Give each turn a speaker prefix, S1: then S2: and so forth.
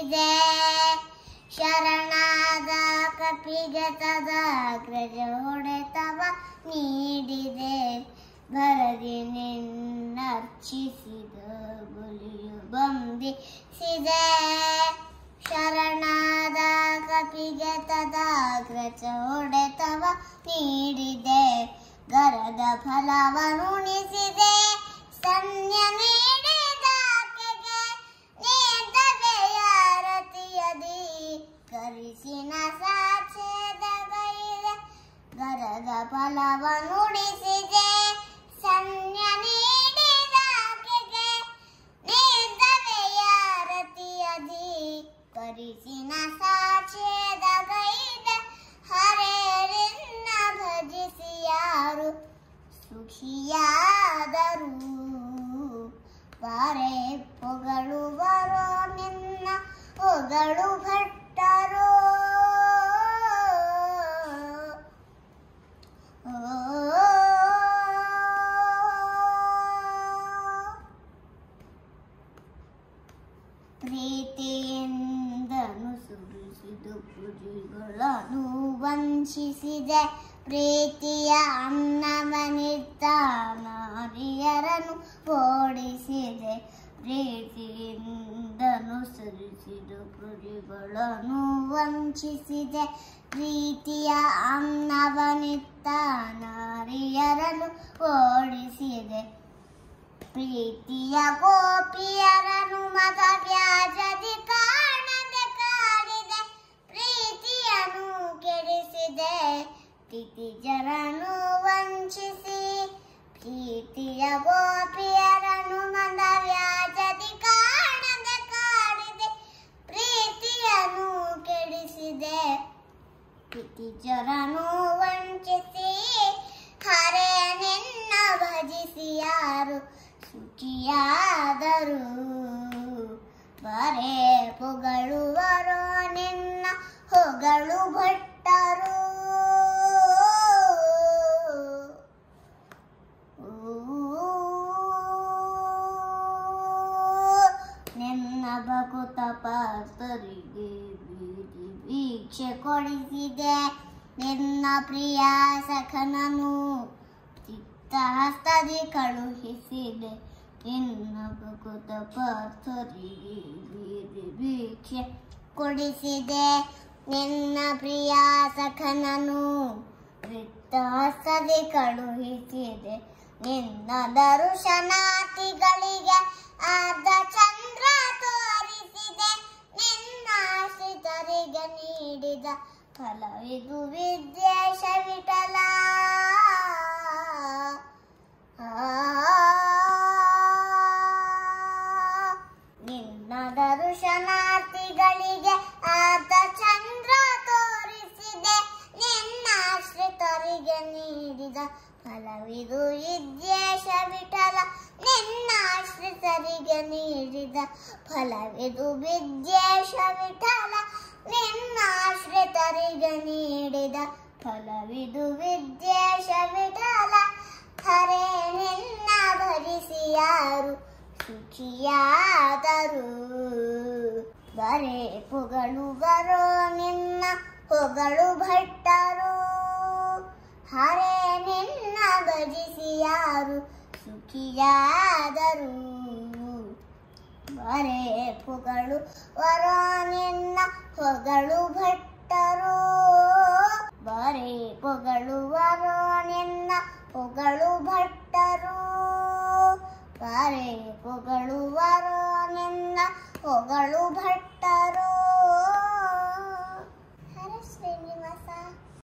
S1: ನೀಡಿದೆ ಶರಣಾದ ಕಪಿಗೆ ತದಾಗ್ರಜ ಹೊಡೆತವ ನೀಡಿದೆ ಭರದಿ ನಿನ್ನರ್ಚಿಸಿದ ಬಲಿಯು ಬಂಧಿಸಿದೆ ಶರಣಾದ ಕಪಿಗೆ ತದಾಗ್ರಜ ಹೊಡೆತವ ನೀಡಿದೆ ಗರದ ಫಲವನುಣಿಸಿದೆ ಸನ್ಯ ನೀಡಿದಾಕೆಗೆ ನೇದವೆಯ ರತಿಯದಿ ಕರಿಸಿನ ಸಾಚೇದಗೈದೆ ಗರದ ಫಲವನುಡಿಸಿದೆ ಸನ್ಯ ನೀಡಿದಾಕೆಗೆ ನೇದವೆಯ ರತಿಯದಿ ಕರಿಸಿನ ಸಾಚೇದಗೈದೆ ಹರೇರಿನ್ನ ಭಜಿಸಿ ಯಾರು ಸುಖಿಯಾದರು ಬಾರೆ ಪೊಗಳುವರೋ ನಿನ್ನ ಹೊಗಳು ಭಟ್ಟರೋ ಪ್ರೀತಿಯಿಂದನು ಸುರಿಸಿದು ಕುರಿಗಳನ್ನು ವಂಚಿಸಿದೆ ಪ್ರೀತಿಯ ಅನ್ನವನಿತ್ತ ನಾರಿಯರನ್ನು ಓಡಿಸಿದೆ ಪ್ರೀತಿಯಿಂದನು ಸುರಿಸಿದು ಕುರಿಗಳನ್ನು ವಂಚಿಸಿದೆ ಪ್ರೀತಿಯ ಅನ್ನವನಿತ್ತ ನಾರಿಯರನ್ನು ಓಡಿಸಿದೆ ಪ್ರೀತಿಯ ಗೋಪಿಯರನು ಮತ ವ್ಯಾಜದಿ ಕಾಣದೆ ಕಾಡಿದೆ ಪ್ರೀತಿಯನ್ನು ಕೆಡಿಸಿದೆ ತಿಥಿಜರನು ವಂಚಿಸಿ ಪ್ರೀತಿಯ ಗೋಪಿಯರನು ಮದ ವ್ಯಾಜದಿ ಕಾಣದೆ ಕಾಡಿದೆ ಪ್ರೀತಿಯನ್ನು ಕೆಡಿಸಿದೆ ತಿಥಿಜರನು ವಂಚಿಸಿ ಹರೇ ನಿನ್ನ ಭಜಿಸಿ ಯಾರು ಸುಖಿಯಾದರು ಬರೇ ಪೊಗಳುವರೋ ನಿನ್ನ ಹೊಗಳು ಭಟ್ಟರು ನಿನ್ನ ಭಕುತ ಪಾತರಿಗೆ ಬೀದಿ ಭಿಕ್ಷೆ ಕೊಡಿಸಿದೆ ನಿನ್ನ ಪ್ರಿಯ ಸಖನನು ಚಿತ್ತಹಸ್ತದಿ ಕಳುಹಿಸಿದೆ ನಿನ್ನ ಭಕುತ ಪಾರ್ಥರಿಗೆ ಬೀದಿ ಭಿಕ್ಷೆ ಕೊಡಿಸಿದೆ ನಿನ್ನ ಪ್ರಿಯ ಸಖನನು ಹಸ್ತದಿ ಕಳುಹಿಸಿದೆ ನಿನ್ನ ದರುಶನಾರ್ಥಿಗಳಿಗೆ ಅರ್ಧ ಚಂದ್ರ ತೋರಿಸಿದೆ ನಿನ್ನ ಆಶ್ರಿತರಿಗೆ ನೀಡಿದ ಫಲವಿದು ವಿದ್ಯೇಶ ವಿಠಲ ನಿನ್ನ ದರುಶನಾರ್ಥಿಗಳಿಗೆ ಅರ್ಧ ಚಂದ್ರ ತೋರಿಸಿದೆ ನಿನ್ನ ಆಶ್ರಿತರಿಗೆ ನೀಡಿದ ಫಲವಿದು ವಿದ್ಯೇಶ ವಿಠಲ ನಿನ್ನ ಆಶ್ರಿತರಿಗೆ ನೀಡಿದ ಫಲವಿದು ವಿದ್ಯೇಶ ವಿಠಲ ನಿನ್ನ ಆಶ್ರಿತರಿಗೆ ನೀಡಿದ ಫಲವಿದು ವಿದ್ಯೇಶ ವಿಠಲ ಹರೇ ನಿನ್ನ ಭರಿಸಿ ಯಾರು ಸುಖಿಯಾದರು ಬರೇ ಪೊಗಳು ಬರೋ ನಿನ್ನ ಹೊಗಳು ಭಟ್ಟರು ಹರೇ ನಿನ್ನ ಭಜಿಸಿ ಯಾರು ಸುಖಿಯಾದರು ಬರೇ ಪೊಗಳು ವರೋ ನಿನ್ನ ಹೊಗಳು ಭಟ್ಟರು ಬರೇ ಪೊಗಳು ವರೋ ನಿನ್ನ ಹೊಗಳು ಭಟ್ಟರು ಬರೇ ಪೊಗಳು ವರೋ ನಿನ್ನ ಹೊಗಳು ಭಟ್ಟ